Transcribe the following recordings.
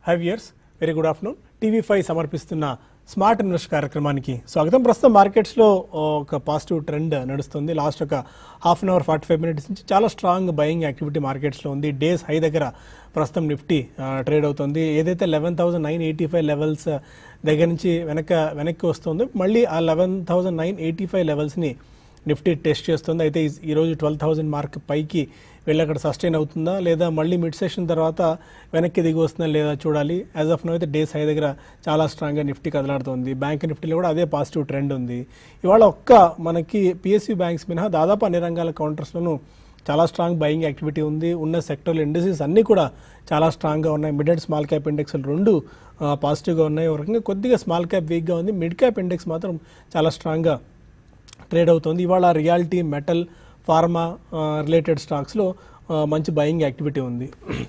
Hive viewers very good afternoon TV five సమర్పిస్తున్న smart invest కార్యక్రమానికి స్వాగతం ప్రస్తుతం మార్కెట్స్లో ఒక పాజిటివ్ ట్రెండ్ నడుస్తుంది లాస్ట్ ఒక half an hour forty five minutes నుంచి చాలా స్ట్రాంగ్ బయింగ్ యాక్టివిటీ మార్కెట్స్లో ఉంది డేస్ హై దగ్గర ప్రస్తుతం నిఫ్టీ ట్రేడ్ అవుతుంది ఏదైతే eleven thousand nine eighty five levels దగ్గర నుంచి వెనక వెనక్కి వస్తుందో మళ్ళీ ఆ eleven thousand nine eighty five లెవెల్స్ని నిఫ్టీ టెస్ట్ చేస్తుంది అయితే ఈ- ఈరోజు ట్వెల్వ్ థౌసండ్ మార్క్ పైకి వెళ్ళి అక్కడ సస్టైన్ అవుతుందా లేదా మళ్ళీ మిడ్ సెషన్ తర్వాత వెనక్కి దిగి వస్తుందా లేదా చూడాలి యాజ్ ఆఫ్ నో అయితే డేస్ హై దగ్గర చాలా స్ట్రాంగ్గా నిఫ్టీ కదలాడుతుంది బ్యాంక్ నిఫ్టీలో కూడా అదే పాజిటివ్ ట్రెండ్ ఉంది ఇవాళ ఒక్క మనకి పిఎస్యూ బ్యాంక్స్ మినహా దాదాపు అన్ని రంగాల కౌంటర్స్లోనూ చాలా స్ట్రాంగ్ బయింగ్ యాక్టివిటీ ఉంది ఉన్న సెక్టర్లు ఇండస్ట్రీస్ అన్నీ కూడా చాలా స్ట్రాంగ్గా ఉన్నాయి mid and small cap index రెండు ఆ, పాజిటివ్గా ఉన్నాయి ఒక రకంగా కొద్దిగా స్మాల్ క్యాప్ వీక్గా ఉంది మిడ్ క్యాప్ ఇండెక్స్ మాత్రం చాలా స్ట్రాంగ్గా ట్రేడ్ అవుతుంది ఇవాళ రియాలిటీ మెటల్ ఫార్మా రిలేటెడ్ స్టాక్స్లో ఆ, మంచి బయింగ్ యాక్టివిటీ ఉంది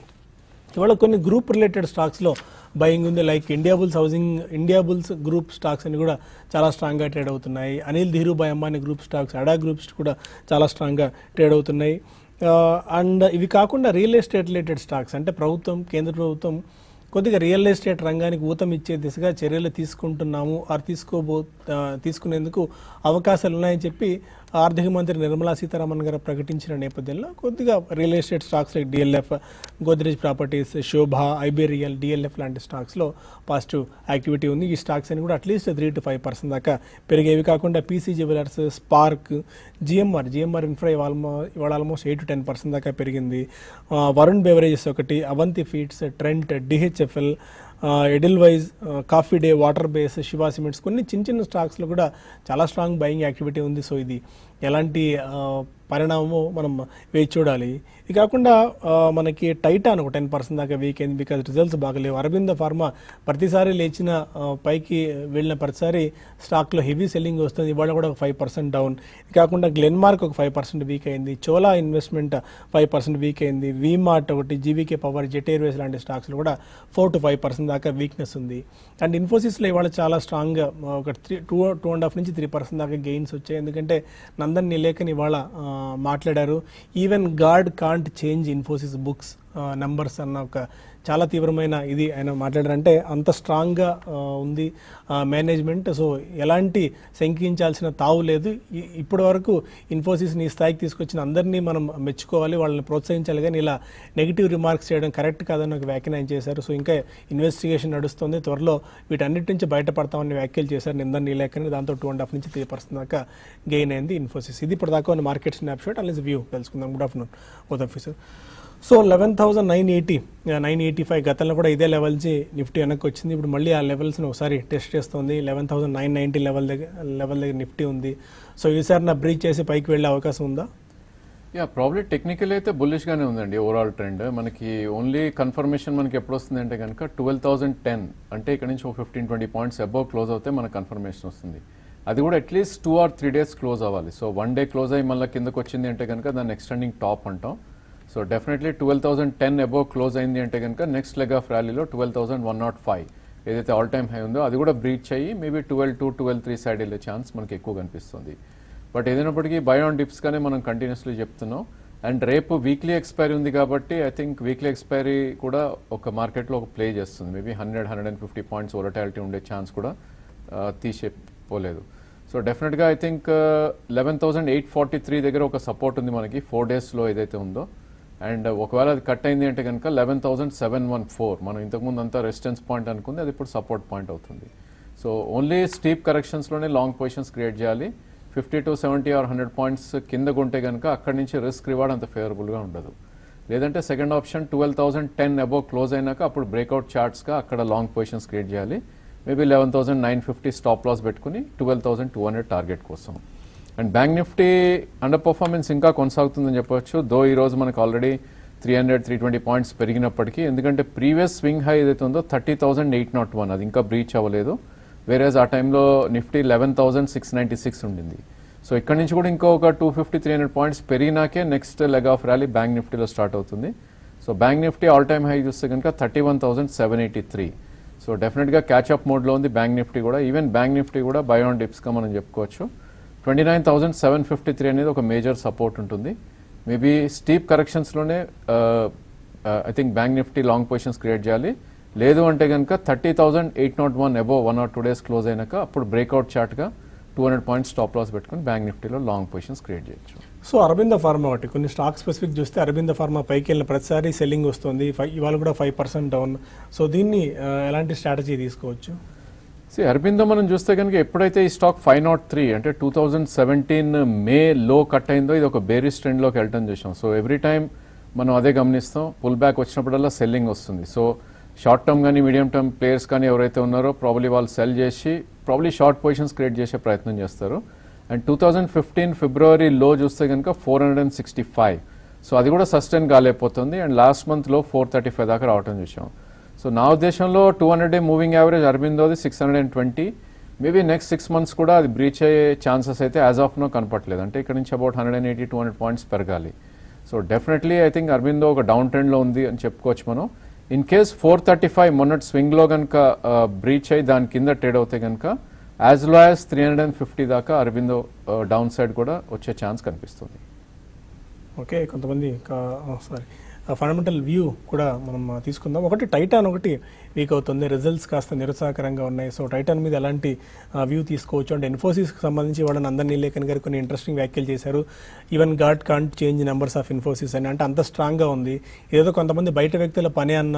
ఇవాళ కొన్ని గ్రూప్ రిలేటెడ్ స్టాక్స్లో బయింగ్ ఉంది like Indiabulls housing Indiabulls group stocks అని కూడా చాలా స్ట్రాంగ్గా ట్రేడ్ అవుతున్నాయి Anil Dhirubhai Ambani group stocks ADA groups కూడా చాలా స్ట్రాంగ్గా ట్రేడ్ అవుతున్నాయి అండ్ ఇవి కాకుండా రియల్ ఎస్టేట్ రిలేటెడ్ స్టాక్స్ అంటే ప్రభుత్వం కేంద్ర ప్రభుత్వం కొద్దిగా రియల్ ఎస్టేట్ రంగానికి ఊతం ఇచ్చే దిశగా చర్యలు తీసుకుంటున్నాము ఆర్ తీసుకోబో ఆ, తీసుకునేందుకు అవకాశాలు ఉన్నాయని చెప్పి ఆర్థిక మంత్రి నిర్మలా సీతారామన్ గారు ప్రకటించిన నేపథ్యంలో కొద్దిగా real estate stocks like DLF Godrej properties Sobha ఐబేరియల్ డిఎల్ఎఫ్ లాంటి స్టాక్స్లో పాజిటివ్ యాక్టివిటీ ఉంది ఈ స్టాక్స్ అని కూడా at least three to five percent దాకా పెరిగేవి కాకుండా PC jewellers Sparc GMR GMR infra ఇవాళ ఇవాళ almost eight to ten percent దాకా పెరిగింది ఆ, వరుణ్ బెవరేజెస్ ఒకటి Avanti feeds Trent DHFL Edelweiss coffee day water base Shiva cements కొన్ని చిన్న చిన్న స్టాక్స్లో కూడా చాలా స్ట్రాంగ్ బయింగ్ యాక్టివిటీ ఉంది సో ఇది ఎలాంటి ఆ, పరిణామమో మనం వేచి చూడాలి ఇది కాకుండా ఆ, మనకి టైటాన్ ఒక టెన్ పర్సెంట్ దాకా వీక్ అయింది బికాజ్ రిజల్ట్స్ బాగలేవు అరవింద ఫార్మా ప్రతిసారి లేచిన ఆ, పైకి వెళ్ళిన ప్రతిసారి స్టాక్లో హెవీ సెల్లింగ్ వస్తుంది ఇవాళ కూడా ఒక ఫైవ్ పర్సెంట్ డౌన్ ఇది కాకుండా గ్లెన్మార్క్ ఒక ఫైవ్ పర్సెంట్ వీక్ అయింది Chola investment five percent weak అయింది వీమార్ట్ ఒకటి జీవీకే పవర్ జెట్ ఎయిర్వేస్ లాంటి స్టాక్స్లో కూడా ఫోర్ టు ఫైవ్ పర్సెంట్ దాకా వీక్నెస్ ఉంది అండ్ ఇన్ఫోసిస్లో ఇవాళ చాలా స్ట్రాంగ్ ఒక three two two and half నుంచి త్రీ పర్సెంట్ దాకా గెయిన్స్ వచ్చాయి ఎందుకంటే నందన్ నిలేకన్ ఇవాళ ఆ, మాట్లాడారు even god can't change Infosys books numbers అన్న ఒక చాలా తీవ్రమైన ఇది ఆయన మాట్లాడారంటే అంత స్ట్రాంగ్గా ఆ, ఉంది మేనేజ్మెంట్ సో ఎలాంటి శంకించాల్సిన తావు లేదు ఇ- ఇప్పటి వరకు ఇన్ఫోసిస్ని ఈ స్థాయికి తీసుకొచ్చిన అందరినీ మనం మెచ్చుకోవాలి వాళ్ళని ప్రోత్సహించాలి కానీ ఇలా నెగిటివ్ రిమార్క్స్ చేయడం కరెక్ట్ కాదని ఒక వ్యాఖ్యానం ఆయన చేశారు సో ఇంకా ఇన్వెస్టిగేషన్ నడుస్తుంది త్వరలో వీటన్నిటి నుంచి బయటపడతామని వ్యాఖ్యలు చేశారు నిందని నీలేకని దాంతో టూ అండ్ హాఫ్ నుంచి త్రీ పర్సెంట్ దాకా గెయిన్ అయింది ఇన్ఫోసిస్ ఇది ఇప్పుడు దాకా ఉన్న మార్కెట్ స్నాప్ షాట్ అలాగే వ్యూ తెలుసుకుందాం good afternoon both officer so eleven thousand nine eighty nine eighty five గతంలో కూడా ఇదే లెవెల్స్ నిఫ్టీ వెనక్కి వచ్చింది ఇప్పుడు మళ్ళీ ఆ లెవెల్స్ని ఒకసారి టెస్ట్ చేస్తుంది eleven thousand nine ninety level దగ్గర లెవెల్ దగ్గర నిఫ్టీ ఉంది సో ఈసారి నా బ్రీచ్ చేసి పైకి వెళ్ళే అవకాశం ఉందా యా ప్రాబ్లీ టెక్నికల్ అయితే బుల్లిష్ గానే ఉందండి ఓవరాల్ ట్రెండ్ మనకి ఓన్లీ కన్ఫర్మేషన్ మనకి ఎప్పుడు వస్తుంది అంటే కనుక ట్వెల్వ్ థౌసండ్ టెన్ అంటే ఇక్కడ నుంచి ఒక fifteen twenty points above close అవుతే మనకు కన్ఫర్మేషన్ వస్తుంది అది కూడా at least two or three days close అవ్వాలి సో వన్ డే క్లోజ్ అయ్యి మళ్ళీ కిందకు వచ్చింది అంటే కనుక దాన్ని ఎక్స్టెండింగ్ టాప్ అంటాం so definitely twelve thousand ten above close అయింది అంటే కనుక నెక్స్ట్ లెగ్ ఆఫ్ ర్యాలీలో twelve thousand one nought five ఏదైతే ఆల్ టైమ్ హై ఉందో అది కూడా బ్రీచ్ అయ్యి maybe twelve two twelve three side వెళ్ళే ఛాన్స్ మనకి ఎక్కువ కనిపిస్తుంది బట్ ఏదైనప్పటికీ బయోన్ డిప్స్ గానే మనం కంటిన్యూస్లీ చెప్తున్నాం అండ్ రేపు వీక్లీ ఎక్స్పైరీ ఉంది కాబట్టి ఐ థింక్ వీక్లీ ఎక్స్పైరీ కూడా ఒక మార్కెట్లో ఒక ప్లే చేస్తుంది maybe hundred hundred and fifty points volatility ఉండే ఛాన్స్ కూడా ఆ, తీసేపోలేదు సో డెఫినెట్గా I think eleven thousand eight forty three దగ్గర ఒక సపోర్ట్ ఉంది మనకి ఫోర్ డేస్లో ఏదైతే ఉందో అండ్ ఒకవేళ అది కట్ అయింది అంటే కనుక eleven thousand seven one four మనం ఇంతకుముందు అంతా రెసిస్టెన్స్ పాయింట్ అనుకుంది అది ఇప్పుడు సపోర్ట్ పాయింట్ అవుతుంది సో ఓన్లీ స్టీప్ కరెక్షన్స్లోనే లాంగ్ పొజిషన్స్ క్రియేట్ చేయాలి fifty to seventy or hundred points కింద కొంటే కనుక అక్కడి నుంచి రిస్క్ రివార్డ్ అంత ఫేవరబుల్గా ఉండదు లేదంటే second option twelve thousand ten above close అయినాక అప్పుడు బ్రేక్అవుట్ చార్ట్స్గా అక్కడ లాంగ్ పొజిషన్స్ క్రియేట్ చేయాలి maybe eleven thousand nine fifty stop loss పెట్టుకుని twelve thousand two hundred target కోసం and bank Nifty underperformance ఇంకా కొనసాగుతుందని చెప్పొచ్చు దో ఈ రోజు మనకు already three hundred three twenty points పెరిగినప్పటికీ ఎందుకంటే ప్రీవియస్ స్వింగ్ హై ఏదైతే ఉందో thirty thousand eight nought one అది ఇంకా బ్రీచ్ అవ్వలేదు వేరేజ్ ఆ టైంలో Nifty eleven thousand six ninety six ఉండింది సో ఇక్కడ నుంచి కూడా ఇంకో ఒక two fifty three hundred points పెరిగినాకే next leg of rally bank నిఫ్టీలో స్టార్ట్ అవుతుంది so bank Nifty all time high చూస్తే కనుక thirty one thousand seven eighty three so డెఫినెట్గా క్యాచ్అప్ మోడ్లో ఉంది బ్యాంక్ నిఫ్టీ కూడా ఈవెన్ బ్యాంక్ నిఫ్టీ కూడా బయోన్ డిప్స్గా మనం చెప్పుకోవచ్చు twenty nine thousand seven fifty three అనేది ఒక మేజర్ సపోర్ట్ ఉంటుంది మేబీ స్టీప్ కరెక్షన్స్లోనే I think bank Nifty long positions create చేయాలి లేదు అంటే కనుక thirty thousand eight nought one above one or two days close అయినాక అప్పుడు బ్రేక్అవుట్ చార్ట్గా two hundred points stop loss పెట్టుకుని బ్యాంక్ నిఫ్టీలో లాంగ్ పొజిషన్స్ క్రియేట్ చేయొచ్చు సో అరవింద ఫార్మా ఒకటి కొన్ని స్టాక్ స్పెసిఫిక్ చూస్తే అరవింద ఫార్మా పైకి వెళ్ళిన ప్రతిసారి సెల్లింగ్ వస్తుంది ఫై- ఇవాళ కూడా ఫైవ్ పర్సెంట్ డౌన్ సో దీన్ని ఆ, ఎలాంటి స్ట్రాటజీ తీసుకోవచ్చు సి అరబిందో మనం చూస్తే కనుక ఎప్పుడైతే ఈ స్టాక్ ఫైవ్ నాట్ త్రీ అంటే టూ థౌజండ్ సెవెంటీన్ మే లో కట్ అయిందో ఇది ఒక బేరిస్ ట్రెండ్లోకి వెళ్ళటం చూసాం సో ఎవ్రీ టైం మనం అదే గమనిస్తాం పుల్ బ్యాక్ వచ్చినప్పుడల్లా సెల్లింగ్ వస్తుంది సో షార్ట్ టర్మ్ కానీ మీడియం టర్మ్ ప్లేయర్స్ కానీ ఎవరైతే ఉన్నారో ప్రాబ్లీ వాళ్ళు సెల్ చేసి ప్రాబ్లీ షార్ట్ పొజిషన్స్ క్రియేట్ చేసే ప్రయత్నం చేస్తారు and two thousand fifteen February లో చూస్తే కనుక four hundred and sixty five so అది కూడా సస్టైన్ కాలేకపోతుంది అండ్ లాస్ట్ మంత్లో ఫోర్ థర్టీ ఫైవ్ దాకా రావటం చూసాం సో నా ఉద్దేశంలో two hundred day moving average అరబిందోది six hundred and twenty maybe next six months కూడా అది బ్రీచ్ అయ్యే ఛాన్సెస్ అయితే యాజ్ ఆఫ్ నో కనపట్లేదు అంటే ఇక్కడ నుంచి about hundred and eighty two hundred points పెరగాలి so definitely I think Aurobindo ఒక డౌన్ ట్రెండ్లో ఉంది అని చెప్పుకోవచ్చు మనం in case four thirty five మొన్నటి స్వింగ్లో కనుక బ్రీచ్ అయ్యి దాని కింద ట్రేడ్ అవుతే కనుక as low as three hundred and fifty దాకా అరబిందో డౌన్ సైడ్ కూడా వచ్చే ఛాన్స్ కనిపిస్తుంది ఓకే కొంతమంది సారీ ఫండమెంటల్ వ్యూ కూడా మనం ఆ, తీసుకుందాం ఒకటి టైటాన్ ఒకటి వీక్ అవుతుంది రిజల్ట్స్ కాస్త నిరుత్సాహకరంగా ఉన్నాయి సో టైటాన్ మీద ఎలాంటి వ్యూ తీసుకోవచ్చు అంటే ఇన్ఫోసిస్కి సంబంధించి వాళ్ళని అందరినీ లేఖన్ గారు కొన్ని ఇంట్రెస్టింగ్ వ్యాఖ్యలు చేశారు even god can't change numbers of Infosys అని అంటే అంత స్ట్రాంగ్గా ఉంది ఏదో కొంతమంది బయట వ్యక్తుల పని అన్న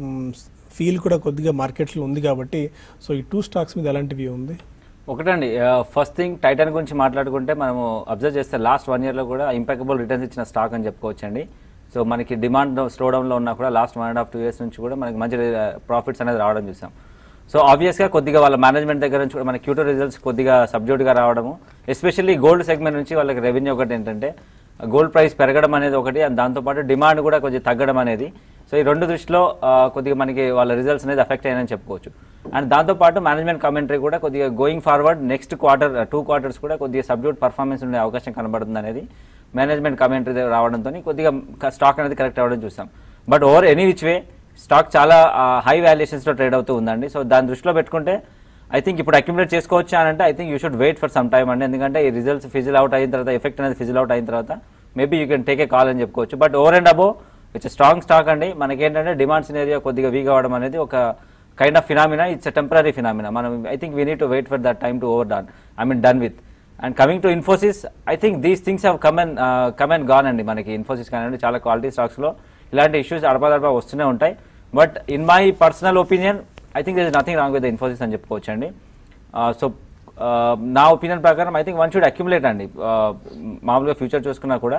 ఫీల్ కూడా కొద్దిగా మార్కెట్లో ఉంది కాబట్టి సో ఈ టూ స్టాక్స్ మీద ఎలాంటి వ్యూ ఉంది ఒకటండి ఫస్ట్ థింగ్ టైటాన్ గురించి మాట్లాడుకుంటే మనము అబ్జర్వ్ చేస్తే లాస్ట్ వన్ ఇయర్లో కూడా ఇంపెకబుల్ రిటర్న్స్ ఇచ్చిన స్టాక్ అని చెప్పుకోవచ్చండి సో మనకి డిమాండ్ స్లో డౌన్లో ఉన్నా కూడా last one and half two years నుంచి కూడా మనకి మంచి ప్రాఫిట్స్ అనేది రావడం చూసాం సో ఆబ్వియస్గా కొద్దిగా వాళ్ళ మేనేజ్మెంట్ దగ్గర నుంచి కూడా మన క్యూటో రిజల్ట్స్ కొద్దిగా సబ్జ్యూట్గా రావడము ఎస్పెషల్లీ గోల్డ్ సెగ్మెంట్ నుంచి వాళ్ళకి రెవెన్యూ ఒకటి ఏంటంటే గోల్డ్ ప్రైస్ పెరగడం అనేది ఒకటి అండ్ దాంతోపాటు డిమాండ్ కూడా కొంచెం తగ్గడం అనేది సో ఈ రెండు దృష్టిలో ఆ, కొద్దిగా మనకి వాళ్ళ రిజల్ట్స్ అనేది అఫెక్ట్ అయ్యాయని చెప్పుకోవచ్చు అండ్ దాంతోపాటు మేనేజ్మెంట్ కామెంటరీ కూడా కొద్దిగా going forward next quarter two quarters కూడా కొద్దిగా సబ్జ్యూట్ పర్ఫార్మెన్స్ ఉండే అవకాశం కనబడుతుంది అనేది మేనేజ్మెంట్ కామెంటరీ రావడంతో కొద్దిగా స్టాక్ అనేది కరెక్ట్ అవ్వడం చూసాం but over any which way stock చాలా హై వాల్యుయేషన్స్లో ట్రేడ్ అవుతూ ఉందండి సో దాని దృష్టిలో పెట్టుకుంటే ఐ థింక్ ఇప్పుడు అక్యుములేట్ చేసుకోవచ్చు అని అంటే I think you should wait for some time అండి ఎందుకంటే ఈ రిజల్ట్స్ ఫిజిల్ అవుట్ అయిన తర్వాత ఎఫెక్ట్ అనేది ఫిజిల్ అవుట్ అయిన తర్వాత maybe you can take a call అని చెప్పుకోవచ్చు but over and above it's strong stock అండి మనకేంటంటే డిమాండ్ సినేరియా కొద్దిగా వీక్ అవ్వడం అనేది ఒక kind of phenomena it's temporary phenomena మనం I think we need to wait for that time to over done I mean done with and coming to Infosys I think these things have come and come and gone అండి మనకి ఇన్ఫోసిస్ కానివ్వండి చాలా quality స్టాక్స్లో ఇలాంటి issues అడపదడప వస్తూనే ఉంటాయి but in my personal opinion I think there is nothing wrong with Infosys అని చెప్పుకోవచ్చు అండి సో నా ఒపీనియన్ ప్రకారం I think one should accumulate అండి Uh, మామూలుగా ఫ్యూచర్ చూసుకున్నా కూడా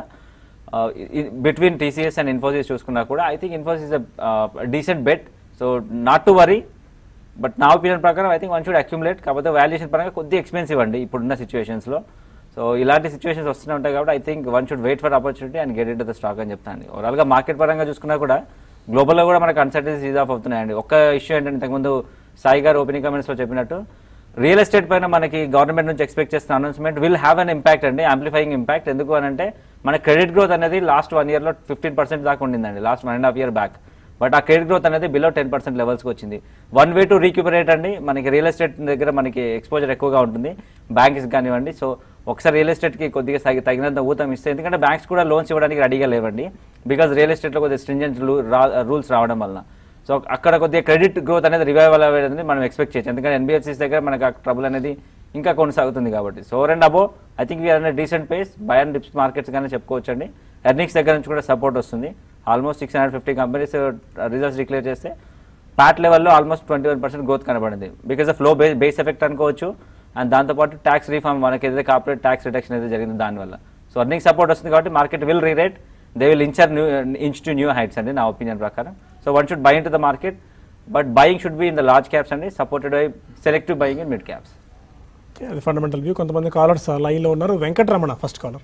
బిట్వీన్ టీసీఎస్ అండ్ ఇన్ఫోసిస్ చూసుకున్నా కూడా I think Infosys decent bet so not to worry but నా ఒపీనియన్ ప్రకారం I think one should accumulate కాకపోతే వాల్యుయేషన్ పరంగా కొద్దిగా ఎక్స్పెన్సివ్ అండి ఇప్పుడున్న సిచ్యువేషన్స్లో సో ఇలాంటి సిచ్యువేషన్స్ వస్తూనే ఉంటాయి కాబట్టి I think one should wait for opportunity and get it the stock అని చెప్తాను ఓవరాల్గా మార్కెట్ పరంగా చూసుకున్నా కూడా గ్లోబల్లో కూడా మనకు అన్సర్టెన్సీ ఈజ్ ఆఫ్ అవుతున్నాయండి ఒక్క ఇష్యూ ఏంటంటే ఇంతకుముందు సాయి గారు ఓపెనింగ్ కమెంట్స్లో చెప్పినట్టు రియల్ ఎస్టేట్ పైన మనకి గవర్నమెంట్ నుంచి ఎక్స్పెక్ట్ చేస్తున్న announcement will have an impact అండి ఆంప్లిఫైయింగ్ ఇంపాక్ట్ ఎందుకు అని అంటే మన క్రెడిట్ గ్రోత్ అనేది లాస్ట్ వన్ ఇయర్లో ఫిఫ్టీన్ పర్సెంట్ దాకా ఉండిందండి last one and half year back but ఆ క్రెడిట్ గ్రోత్ అనేది బిలో టెన్ పర్సెంట్ లెవెల్స్కి వచ్చింది వన్ వే టు రీక్యూపరేట్ అండి మనకి రియల్ ఎస్టేట్ దగ్గర మనకి ఎక్స్పోజర్ ఎక్కువగా ఉంటుంది బ్యాంక్స్ కానివ్వండి సో ఒకసారి రియల్ ఎస్టేట్కి కొద్దిగా తగి- తగినంత ఊతం ఇస్తే ఎందుకంటే బ్యాంక్స్ కూడా లోన్స్ ఇవ్వడానికి రెడీగా లేవండి బికాజ్ రియల్ ఎస్టేట్లో కొద్దిగా స్ట్రింజెంట్ రూల్స్ రావడం వలన సో అక్కడ కొద్దిగా క్రెడిట్ గ్రోత్ అనేది రివైవల్ అనేది మనం ఎక్స్పెక్ట్ చేయొచ్చు ఎందుకంటే ఎన్బిఎఫ్సిస్ దగ్గర మనకు ఆ ట్రబుల్ అనేది ఇంకా కొనసాగుతుంది కాబట్టి so and above I think we are అనే decent pace buy on dips markets కానీ చెప్పుకోవచ్చు అండి ఎర్నింగ్స్ దగ్గర నుంచి కూడా సపోర్ట్ వస్తుంది almost six hundred fifty companies results declare చేస్తే ప్యాట్ లెవెల్లో almost twenty one percent growth కనబడింది because of low base base effect అనుకోవచ్చు అండ్ దాంతోపాటు ట్యాక్స్ రీఫార్మ్ మనకి ఏదైతే కార్పొరేట్ ట్యాక్స్ రిడక్షన్ అయితే జరిగింది దానివల్ల సో అర్నింగ్ సపోర్ట్ వస్తుంది కాబట్టి market will rerate they will inch new inch to new heights అండి నా ఒపీనియన్ ప్రకారం so one should buy into the market but buying should be in the large caps అండి supported by selective buying in mid caps అది fundamental view కొంతమంది callers లైన్లో ఉన్నారు Venkataramana first caller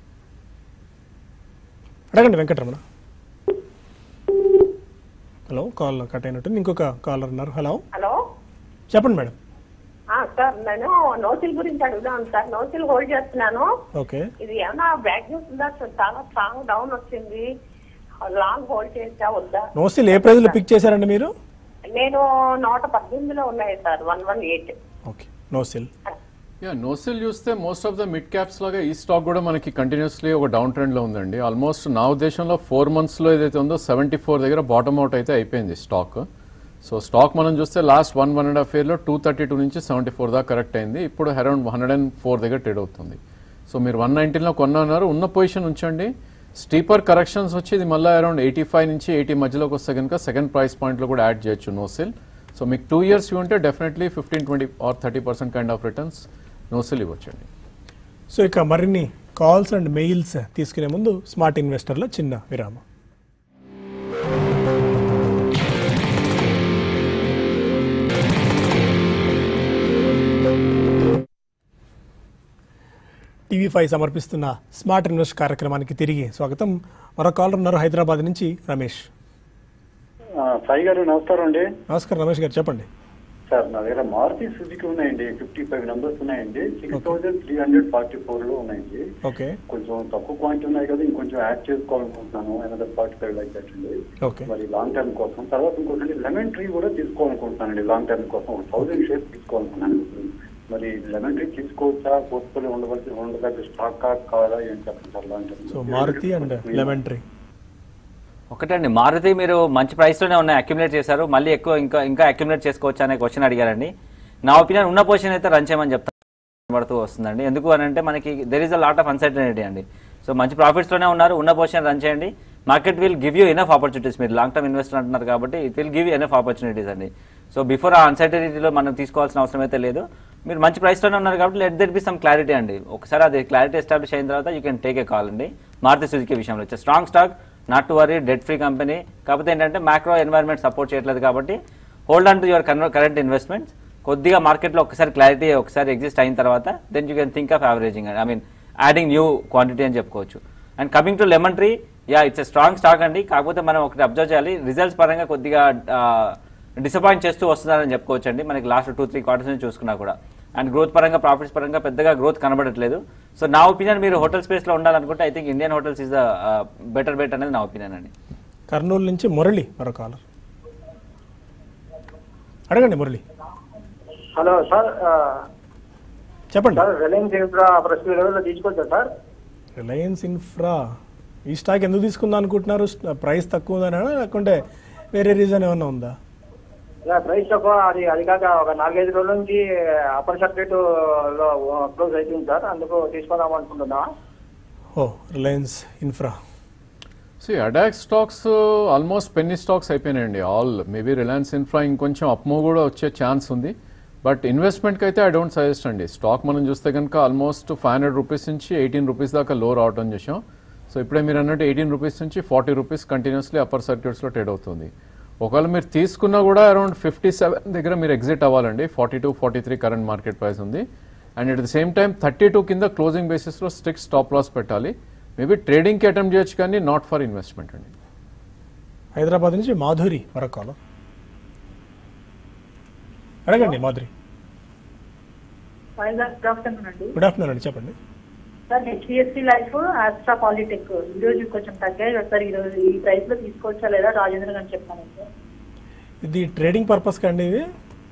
అడగండి Venkataramana hello call cut అయినట్టు ఇంకొక caller ఉన్నారు hello hello చెప్పండి మేడం ఆ, సార్ నేను నోసిల్ గురించి అడుగుదాను సార్ నోసిల్ హోల్డ్ చేస్తున్నాను ఓకే ఇది ఏమన్నా బ్యాక్ న్యూస్ ఉందా సార్ చాలా స్ట్రాంగ్ డౌన్ వచ్చింది లాంగ్ హోల్డ్ చేసా వద్దా నోస్టిల్ ఏ ప్రైజ్లో పిక్ చేశారండి మీరు నేను నూట పద్దెనిమిదిలో ఉన్నాయి sir one one eight okay Nocil yeah Nocil చూస్తే most of the mid caps లాగా ఈ స్టాక్ కూడా మనకి కంటిన్యూస్లీ ఒక డౌన్ ట్రెండ్ లో ఉందండి ఆల్మోస్ట్ నా ఉద్దేశంలో ఫోర్ మంత్స్ లో ఏదైతే ఉందో సెవెంటీ ఫోర్ దగ్గర బాటమ్ అవుట్ అయితే అయిపోయింది స్టాక్ సో స్టాక్ మనం చూస్తే last one one and half ఇయర్లో టూ థర్టీ టూ నుంచి సెవెంటీ ఫోర్ దాకా కరెక్ట్ అయింది ఇప్పుడు అరౌండ్ హండ్రెడ్ అండ్ ఫోర్ దగ్గర ట్రేడ్ అవుతుంది సో మీరు వన్ నైన్టీన్లో కొన్నారు ఉన్న పొజిషన్ ఉంచండి స్టీపర్ కరెక్షన్స్ వచ్చి ఇది మళ్ళీ అరౌండ్ ఎయిటీ ఫైవ్ నుంచి ఎయిటీ మధ్యలోకి వస్తే కనుక సెకండ్ ప్రైస్ పాయింట్లో కూడా యాడ్ చేయొచ్చు నో సెల్ సో మీకు టూ ఇయర్స్ ఉంటే definitely fifteen twenty or thirty percent kind of returns no sell ఇవ్వచ్చండి సో ఇక మరిన్ని కాల్స్ అండ్ మెయిల్స్ తీసుకునే ముందు స్మార్ట్ ఇన్వెస్టర్లో చిన్న విరామం టీవీ ఫైవ్ సమర్పిస్తున్న స్మార్ట్ ఇన్వెస్ట్ కార్యక్రమానికి తిరిగి స్వాగతం మరో కాలర్ ఉన్నారు హైదరాబాద్ నుంచి రమేష్ ఆ, సాయి గారు నమస్కారం అండి నమస్కారం రమేష్ గారు చెప్పండి సార్ నా దగ్గర మారుతి సుజుకి ఉన్నాయండి ఫిఫ్టీ ఫైవ్ నెంబర్స్ ఉన్నాయండి six thousand three hundred forty four లో ఉన్నాయండి ఓకే కొంచెం తక్కువ క్వాంటిటీ ఉన్నాయి కదా ఇంకొంచెం యాడ్ చేసుకోవాలనుకుంటున్నాను another forty five like that అండి ఓకే మరి లాంగ్ టర్మ్ కోసం తర్వాత ఇంకోటి లెమన్ ట్రీ కూడా తీసుకోవాలనుకుంటున్నానండి లాంగ్ టర్మ్ కోసం ఒక థౌసండ్ షేర్స్ తీసుకోవాలనుకున్నాను మరి లెమన్ ట్రీ తీసుకోవచ్చా పోర్ట్ఫోలియో ఉండవలసి ఉండదగ్గ స్టాక్ కావాలా ఏం చెప్పండి sir long term so Maruti and Lemon Tree ఒకటండి మారుతి మీరు మంచి ప్రైస్లోనే ఉన్నాయి అక్యుములేట్ చేశారు మళ్ళీ ఎక్కువ ఇంకా ఇంకా అక్యుములేట్ చేసుకోవచ్చు అనే క్వశ్చన్ అడిగారండి నా ఒపీనియన్ ఉన్న పొజిషన్ అయితే రన్ చేయమని చెప్తాను పడుతూ వస్తుందండి ఎందుకు అని అంటే మనకి there is a lot of uncertainty అండి సో మంచి ప్రాఫిట్స్లోనే ఉన్నారు ఉన్న పొజిషన్ రన్ చేయండి market will give you enough opportunities మీరు లాంగ్ టర్మ్ ఇన్వెస్టర్ అంటున్నారు కాబట్టి it will give enough opportunities అండి సో బిఫోర్ ఆ అన్సర్టనిటీలో మనం తీసుకోవాల్సిన అవసరం అయితే లేదు మీరు మంచి ప్రైస్లోనే ఉన్నారు కాబట్టి let there be some clarity అండి ఒకసారి అది క్లారిటీ ఎస్టాబ్లిష్ అయిన తర్వాత you can take a call అండి మారుతి సుజుకి విషయంలో వచ్చే strong stock not to worry debt free company కాకపోతే ఏంటంటే మ్యాక్రో ఎన్వైర్న్మెంట్ సపోర్ట్ చేయట్లేదు కాబట్టి hold on to your current investments కొద్దిగా మార్కెట్లో ఒకసారి క్లారిటీ ఒకసారి ఎగ్జిస్ట్ అయిన తర్వాత then you can think of averaging I mean adding new quantity అని చెప్పుకోవచ్చు and coming to Lemon Tree yeah it's a strong stock అండి కాకపోతే మనం ఒకటి అబ్జర్వ్ చేయాలి రిజల్ట్స్ పరంగా కొద్దిగా డిసప్పాయింట్ చేస్తూ వస్తున్నారని చెప్పుకోవచ్చు అండి మనకి లాస్ట్ టూ త్రీ క్వార్టర్స్ నుంచి చూసుకున్నా కూడా అండ్ గ్రోత్ పరంగా ప్రాఫిట్స్ పరంగా పెద్దగా గ్రోత్ కనబడట్లేదు సో నా ఒపీనియన్ మీరు హోటల్ స్పేస్లో ఉండాలనుకుంటే I think Indian Hotels is the better bet అనేది నా ఒపీనియన్ అండి కర్నూలు నుంచి మురళి మరో కాలర్ అడగండి మురళి హలో సార్ ఆ, చెప్పండి సార్ రిలయన్స్ ఇన్ఫ్రా ప్రస్తుత లెవెల్లో తీసుకోవచ్చా సార్ రిలయన్స్ ఇన్ఫ్రా ఈ స్టాక్ ఎందుకు తీసుకుందాం అనుకుంటున్నారు ప్రైస్ తక్కువ ఉందనా లేకుంటే వేరే రీజన్ ఏమన్నా ఉందా ఇలా ప్రైస్ తక్కువ అది అది కాక ఒక నాలుగైదు రోజుల నుంచి అప్పర్ సర్క్యూట్ లో క్లోజ్ అవుతుంది సార్ అందుకు తీసుకుందాం అనుకుంటున్నా ఓ రిలయన్స్ ఇన్ఫ్రా సి అడాక్ స్టాక్స్ ఆల్మోస్ట్ పెన్నీ స్టాక్స్ అయిపోయినాయండి ఆల్ మేబీ రిలయన్స్ ఇన్ఫ్రా ఇంకొంచెం అప్మూవ్ కూడా వచ్చే ఛాన్స్ ఉంది బట్ ఇన్వెస్ట్మెంట్కి అయితే ఐ డోంట్ సజెస్ట్ అండి స్టాక్ మనం చూస్తే కనుక ఆల్మోస్ట్ ఫైవ్ హండ్రెడ్ రూపీస్ నుంచి ఎయిటీన్ రూపీస్ దాకా లో రావటం చేసాం సో ఇప్పుడే మీరు అన్నట్టు ఎయిటీన్ రూపీస్ నుంచి ఫార్టీ రూపీస్ కంటిన్యూస్లీ అప్పర్ సర్క్యూట్స్లో ట్రేడ్ అవుతుంది ఒకవేళ మీరు తీసుకున్నా కూడా అరౌండ్ ఫిఫ్టీ సెవెన్ దగ్గర మీరు ఎగ్జిట్ అవ్వాలండి forty two forty three current market price ఉంది and at the same time thirty two కింద క్లోజింగ్ బేసిస్లో స్ట్రిక్ట్ స్టాప్ లాస్ పెట్టాలి మేబీ ట్రేడింగ్కి అటెంప్ట్ చేయొచ్చు కానీ నాట్ ఫర్ ఇన్వెస్ట్మెంట్ అండి హైదరాబాద్ నుంచి మాధురి మరో కాలర్ అడగండి మాధురి గుడ్ ఆఫ్టర్నూన్ అండి గుడ్ ఆఫ్టర్నూన్ అండి చెప్పండి sir HDFC Life Astral Polytech ఈ రోజు కొంచెం తగ్గాయి కదా సార్ ఈ రోజు ఈ ప్రైస్ లో తీసుకోవచ్చా లేదా రాజేంద్ర గారు చెప్పాను సార్ ఇది ట్రేడింగ్ పర్పస్ కండి ఇది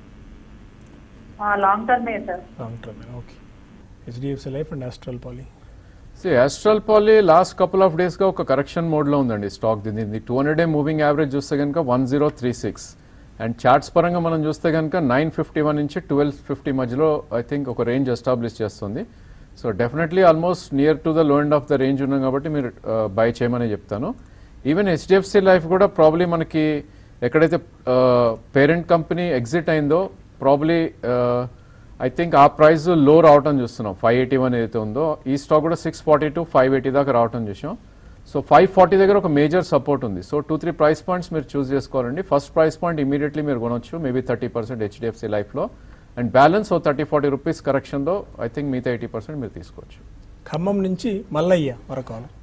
లాంగ్ టర్మే sir long term okay HDFC Life and Astral Poly సి Astral Poly last couple of డేస్గా ఒక కరెక్షన్ మోడ్లో ఉందండి స్టాక్ దీన్ని two hundred day moving average చూస్తే కనుక one zero three six and charts పరంగా మనం చూస్తే కనుక నైన్ ఫిఫ్టీ వన్ నుంచి ట్వెల్వ్ ఫిఫ్టీ మధ్యలో ఐ థింక్ ఒక రేంజ్ ఎస్టాబ్లిష్ చేస్తుంది so definitely almost near to the low end of the range ఉన్నాం కాబట్టి మీరు బై చేయమని చెప్తాను ఈవెన్ హెచ్డిఎఫ్సి లైఫ్ కూడా ప్రాబ్లీ మనకి ఎక్కడైతే పేరెంట్ కంపెనీ ఎగ్జిట్ అయిందో ప్రాబ్లీ ఐ థింక్ ఆ ప్రైస్ లో రావటం చూస్తున్నాం ఫైవ్ ఎయిటీ వన్ ఏదైతే ఉందో ఈ స్టాక్ కూడా six forty to five eighty దాకా రావటం చూసాం సో ఫైవ్ ఫార్టీ దగ్గర ఒక మేజర్ సపోర్ట్ ఉంది so two three price points మీరు చూస్ చేసుకోవాలండి ఫస్ట్ ప్రైస్ పాయింట్ ఇమీడియట్లీ మీరు కొనొచ్చు మేబీ థర్టీ పర్సెంట్ హెచ్డిఎఫ్సి లైఫ్లో అండ్ బ్యాలెన్స్ ఓ థర్టీ ఫార్టీ రూపీస్ కరెక్షన్లో ఐ థింక్ మిగతా ఎయిటీ పర్సెంట్ మీరు తీసుకోవచ్చు ఖమ్మం నుంచి మల్లయ్య మరో కాలర్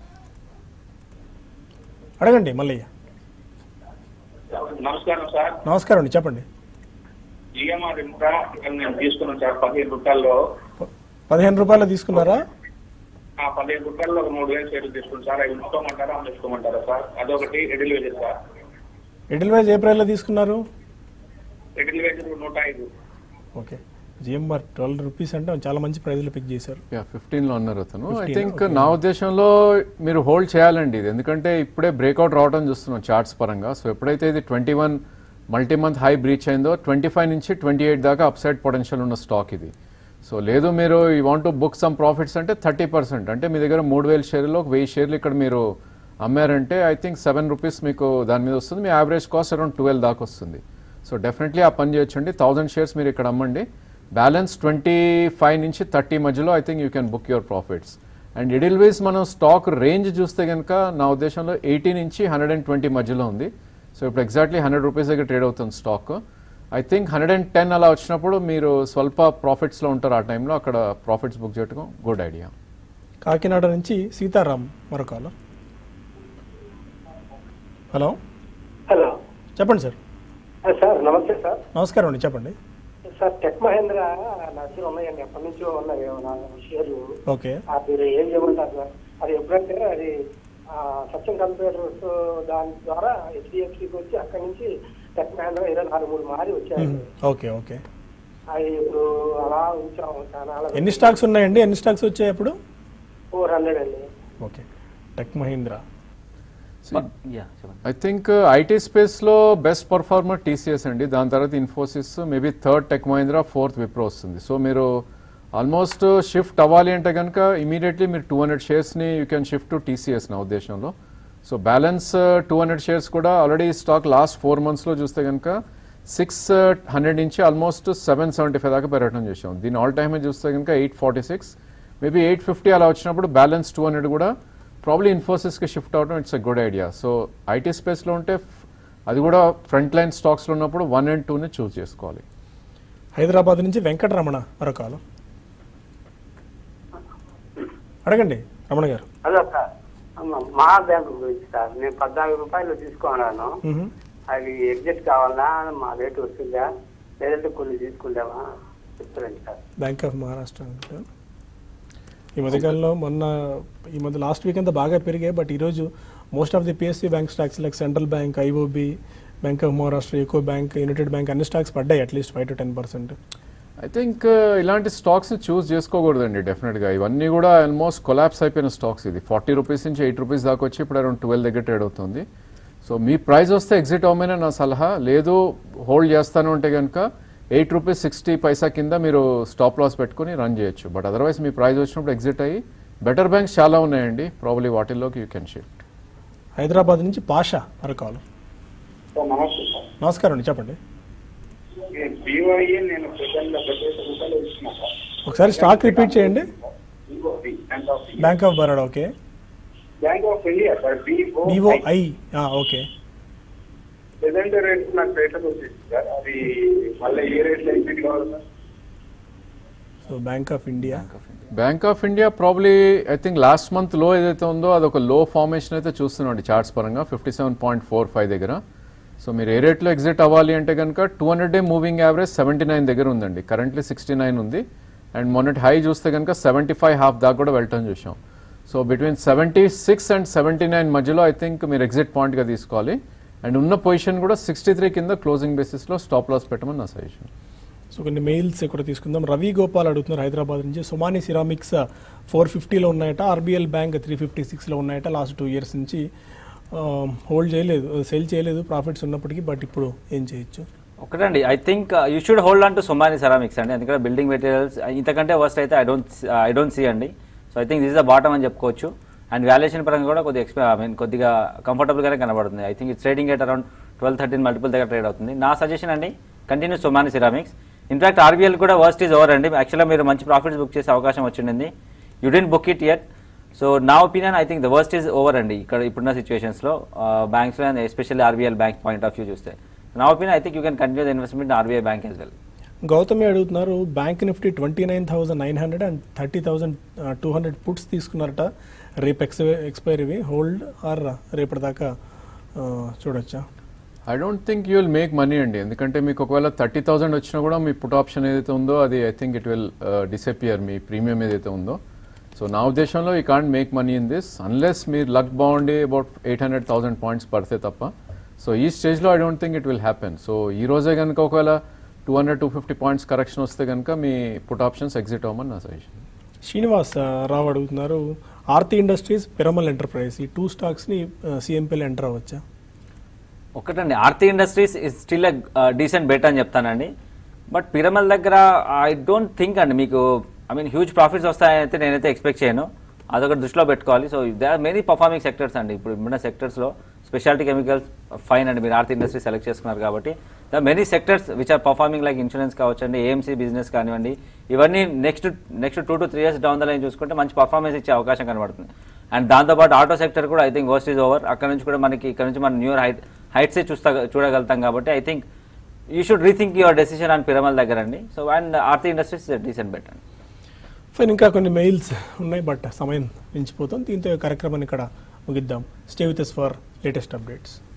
అడగండి మల్లయ్య నమస్కారం సార్ నమస్కారం అండి చెప్పండి జిఎంఆర్ ఇన్ఫ్రా ఇక్కడ నేను తీసుకున్నాను సార్ పదిహేను రూపాయల్లో ప- పదిహేను రూపాయలు తీసుకున్నారా ఆ పదిహేను రూపాయల్లో ఒక మూడు వేలు షేర్లు తీసుకున్నాను సార్ అవి ఉంచుకోమంటారా అమ్మేసుకోమంటారా సార్ అదొకటి Edelweiss sir Edelweiss ఏ ప్రైస్లో తీసుకున్నారు ఎడిల్ వేజెస్ నూట ఐదు ఓకే జిఎంఆర్ ట్వెల్వ్ రూపీస్ అంటే చాలా మంచి ప్రైజ్లో పిక్ చేశారు యా ఫిఫ్టీన్లో అన్నారు అతను ఐ 15, థింక్ okay. నా ఉద్దేశంలో మీరు హోల్డ్ చేయాలండి ఇది ఎందుకంటే ఇప్పుడే బ్రేక్అవుట్ రావడం చూస్తున్నాం చార్ట్స్ పరంగా సో ఎప్పుడైతే ఇది twenty one multi month high breach అయిందో ట్వంటీ ఫైవ్ నుంచి ట్వంటీ ఎయిట్ దాకా అప్సైడ్ పొటెన్షియల్ ఉన్న స్టాక్ ఇది సో లేదు మీరు ఈ want to book some profits అంటే థర్టీ పర్సెంట్ అంటే మీ దగ్గర మూడు వేల షేర్లో ఒక వెయ్యి షేర్లు ఇక్కడ మీరు అమ్మారంటే ఐ థింక్ సెవెన్ రూపీస్ మీకు దాని మీద వస్తుంది మీ యావరేజ్ కాస్ట్ అరౌండ్ ట్వెల్వ్ దాకా వస్తుంది సో డెఫినెట్లీ ఆ పని చేయొచ్చండి థౌసండ్ షేర్స్ మీరు ఇక్కడ అమ్మండి బ్యాలెన్స్ ట్వంటీ ఫైవ్ నుంచి థర్టీ మధ్యలో I think you can book your profits and Edelweiss మనం స్టాక్ రేంజ్ చూస్తే కనుక నా ఉద్దేశంలో ఎయిటీ నుంచి హండ్రెడ్ అండ్ ట్వంటీ మధ్యలో ఉంది సో ఇప్పుడు ఎగ్జాక్ట్లీ హండ్రెడ్ రూపీస్ దగ్గర ట్రేడ్ అవుతుంది stock I think hundred and ten అలా వచ్చినప్పుడు మీరు స్వల్ప ప్రాఫిట్స్లో ఉంటారు ఆ టైంలో అక్కడ ప్రాఫిట్స్ బుక్ చేయటం గుడ్ ఐడియా కాకినాడ నుంచి సీతారాం మరో కాలర్ హలో హలో చెప్పండి సార్ సార్ నమస్తే సార్ నమస్కారం అండి చెప్పండి సార్ టెక్ మహేంద్ర నా దగ్గర ఉన్నాయండి ఎప్పటి నుంచో ఉన్నాయి నా షేర్లు ఓకే ఆ మీరు ఏం చేయమంటారు సార్ అది ఎప్పుడంటే అది ఆ, సత్యం కంప్యూటర్స్ దాని ద్వారా హెచ్డిఎఫ్సికి వచ్చి అక్కడి నుంచి టెక్ మహేంద్ర ఇరవై నాలుగు మూడు మారి వచ్చాయి ఓకే ఓకే అది ఇప్పుడు అలా ఉంచాము చాలా ఎన్ని స్టాక్స్ ఉన్నాయండి ఎన్ని స్టాక్స్ వచ్చాయి అప్పుడు ఫోర్ హండ్రెడ్ అండి ఓకే టెక్ మహీంద్రా యా చెప్పండి ఐ థింక్ ఐటీ స్పేస్లో బెస్ట్ పర్ఫార్మర్ టీసీఎస్ అండి దాని తర్వాత Infosys maybe third Tech Mahindra fourth Wipro వస్తుంది సో మీరు ఆల్మోస్ట్ షిఫ్ట్ అవ్వాలి అంటే కనుక ఇమీడియట్లీ మీరు టూ హండ్రెడ్ షేర్స్ని you can shift to TCS నా ఉద్దేశంలో so balance two hundred shares కూడా ఆల్రెడీ స్టాక్ లాస్ట్ ఫోర్ మంత్స్లో చూస్తే కనుక సిక్స్ హండ్రెడ్ నుంచి ఆల్మోస్ట్ సెవెన్ సెవెంటీ ఫైవ్ దాకా పెరగడం చేసాం దీని ఆల్ టైమ్ చూస్తే కనుక eight forty six maybe eight fifty అలా వచ్చినప్పుడు బ్యాలెన్స్ టూ హండ్రెడ్ కూడా ప్రాబ్లీ ఇన్ఫోసిస్కి షిఫ్ట్ అవడం it's a good idea so IT స్పేస్లో ఉంటే ఫ్- అది కూడా ఫ్రంట్ లైన్ స్టాక్స్లో ఉన్నప్పుడు వన్ అండ్ టూని చూస్ చేసుకోవాలి హైదరాబాద్ నుంచి వెంకటరమణ మరో కాలర్ అడగండి రమణ గారు హలో సార్ అమ్మ, మహా బ్యాంకు గురించి సార్ నేను పద్నాలుగు రూపాయలు తీసుకున్నాను మ్మ్. అది ఎగ్జిట్ కావాలా మా రేటు వస్తుందా లేదంటే కొన్ని తీసుకుందామా చెప్తారండి సార్ బ్యాంక్ ఆఫ్ మహారాష్ట్ర అనుకుంటా. ఈ మధ్యకాలంలో మొన్న ఈ మధ్య లాస్ట్ వీక్ అంతా బాగా పెరిగాయి బట్ ఈరోజు most of the PSC Bank stocks like Central Bank IOB Bank of Maharashtra UCO Bank United Bank అన్ని స్టాక్స్ పడ్డాయి at least five to ten percent I think ఇలాంటి స్టాక్స్ చూస్ చేసుకోకూడదండి డెఫినెట్గా ఇవన్నీ కూడా ఆల్మోస్ట్ కొలాప్స్ అయిపోయిన స్టాక్స్ ఇది ఫార్టీ రూపీస్ నుంచి ఎయిట్ రూపీస్ దాకా వచ్చి ఇప్పుడు అరౌండ్ ట్వెల్వ్ దగ్గర ట్రేడ్ అవుతుంది సో మీ ప్రైస్ వస్తే ఎగ్జిట్ అవ్వమనే నా సలహా లేదు హోల్డ్ చేస్తాను అంటే కనుక ఎయిట్ రూపీస్ సిక్స్టీ పైసా కింద మీరు స్టాప్ లాస్ పెట్టుకుని రన్ చేయొచ్చు బట్ అదర్వైజ్ మీ ప్రైస్ వచ్చినప్పుడు ఎగ్జిట్ అయ్యి బెటర్ బ్యాంక్స్ చాలా ఉన్నాయండి ప్రాబ్లీ వాటిల్లోకి యూ కెన్ షిఫ్ట్ హైదరాబాద్ నుంచి పాషా మరో కాలర్ సార్ నమస్తే సార్ నమస్కారం అండి చెప్పండి బీవైఏ నేను ప్రజల్లో పదిహేను రూపాయలు ఇస్తున్నా సార్ ఒకసారి స్టాక్ రిపీట్ చేయండి BOI, Bank of India. Bank of Baroda okay Bank of India sir BO BO I okay present rate నాకు రేట్లకు వచ్చేసి సార్ అది మళ్ళీ ఏ రేట్లో ఎగ్జిట్ కావాలి sir so Bank of India Bank of India probably I think last month లో ఏదైతే ఉందో అదొక లో ఫార్మేషన్ అయితే చూస్తున్నాండి చార్ట్స్ పరంగా fifty seven point four five దగ్గర సో మీరు ఏ రేట్లో ఎగ్జిట్ అవ్వాలి అంటే కనుక two hundred day moving average seventy nine దగ్గర ఉందండి కరెంట్లీ సిక్స్టీ నైన్ ఉంది అండ్ మొన్నటి హై చూస్తే కనుక సెవెంటీ ఫైవ్ హాఫ్ దాకా కూడా వెళ్ళటం చూసాం so between seventy six and seventy nine మధ్యలో ఐ థింక్ మీరు ఎగ్జిట్ పాయింట్గా తీసుకోవాలి అండ్ ఉన్న పొజిషన్ కూడా సిక్స్టీ త్రీ కింద క్లోజింగ్ బేసిస్లో స్టాప్ లాస్ పెట్టమని నా సజెషన్ సో కొన్ని మెయిల్స్ కూడా తీసుకుందాం రవి గోపాల్ అడుగుతున్నారు హైదరాబాద్ నుంచి సుమాని సిరామిక్స్ ఫోర్ ఫిఫ్టీలో ఉన్నాయట ఆర్బీఎల్ బ్యాంక్ త్రీ ఫిఫ్టీ సిక్స్లో ఉన్నాయట లాస్ట్ టూ ఇయర్స్ నుంచి హోల్డ్ చేయలేదు సెల్ చేయలేదు ప్రాఫిట్స్ ఉన్నప్పటికీ బట్ ఇప్పుడు ఏం చేయొచ్చు ఒకటండి I think you should hold on to Somany Ceramics అండి ఎందుకంటే బిల్డింగ్ మెటీరియల్స్ ఇంతకంటే వర్స్ట్ అయితే I don't I don't see అండి so I think this the bottom అని చెప్పుకోవచ్చు అండ్ వాల్యుయేషన్ పరంగా కూడా కొద్దిగా ఎక్స్పె ఐ మీన్ కొద్దిగా కంఫర్టబుల్గానే కనబడుతుంది I think it's trading at around twelve thirteen multiple దగ్గర ట్రేడ్ అవుతుంది నా సజెషన్ అండి continue Somani ceramics in fact RBL కూడా వర్స్ట్ ఈజ్ ఓవర్ అండి యాక్చువల్గా మీరు మంచి ప్రాఫిట్స్ బుక్ చేసే అవకాశం వచ్చింది you don't book it yet so నా opinion I think the worst is over అండి ఇక్కడ ఇప్పుడున్న సిచ్యువేషన్స్లో బ్యాంక్స్లో and especially RBL bank point of view చూస్తే నా opinion I think you can continue the investment RBI bank as well Gautami అడుగుతున్నారు bank Nifty twenty nine thousand nine hundred and thirty thousand two hundred puts తీసుకున్నారట రేపు ఎక్స్ ఎక్స్పైరీవి hold or రేపటిదాకా ఆ, చూడొచ్చా I don't think you will make money అండి ఎందుకంటే మీకు ఒకవేళ థర్టీ థౌసండ్ వచ్చినా కూడా మీ పుట్ ఆప్షన్ ఏదైతే ఉందో అది I think it will disappear మీ ప్రీమియం ఏదైతే ఉందో సో నా ఉద్దేశంలో ఈ can't make money in this unless మీరు లక్ బాగుండి about eight hundred thousand points పడితే తప్ప సో ఈ స్టేజ్లో I don't think it will happen so ఈ రోజే కనుక ఒకవేళ two hundred two fifty points correction వస్తే కనుక మీ పుట్ ఆప్షన్స్ ఎగ్జిట్ అవ్వమని నా సజెషన్ శ్రీనివాస్ ఆ, రావు అడుగుతున్నారు ఆర్తి ఇండస్ట్రీస్ పిరమల్ ఎంటర్ప్రైజ్ ఈ టూ స్టాక్స్ని సిఎంపీలో ఎంటర్ అవ్వచ్చా ఒకటండి Aarti industries is still decent bet అని చెప్తానండి బట్ పిరమల్ దగ్గర ఐ డోంట్ థింక్ అండి మీకు ఐ మీన్ హ్యూజ్ ప్రాఫిట్స్ వస్తాయని అయితే నేనైతే ఎక్స్పెక్ట్ చేయను అదొకటి దృష్టిలో పెట్టుకోవాలి so they are many performing sectors అండి ఇప్పుడు ఉన్న సెక్టర్స్లో స్పెషాలిటీ కెమికల్స్ ఫైన్ అండి మీరు ఆర్తి ఇండస్ట్రీ సెలెక్ట్ చేసుకున్నారు కాబట్టి the many sectors which are performing like insurance కావచ్చండి ఏఎంసీ బిజినెస్ కానివ్వండి ఇవన్నీ next next two to three years down the line చూసుకుంటే మంచి పర్ఫార్మెన్స్ ఇచ్చే అవకాశం కనబడుతుంది అండ్ దాంతోపాటు ఆటో సెక్టర్ కూడా I think worst is over అక్కడ నుంచి కూడా మనకి ఇక్కడ నుంచి మనం న్యూర్ హైట్ హైట్సే చూస్తా చూడగలుగుతాం కాబట్టి I think you should rethink your decision on Piramal దగ్గర అండి so and Aarti industries decent bet అండి ఫైన్ ఇంకా కొన్ని మెయిల్స్ ఉన్నాయి బట్ సమయం మించిపోతుంది దీంతో ఈ కార్యక్రమాన్ని ఇక్కడ ముగిద్దాం stay with for latest updates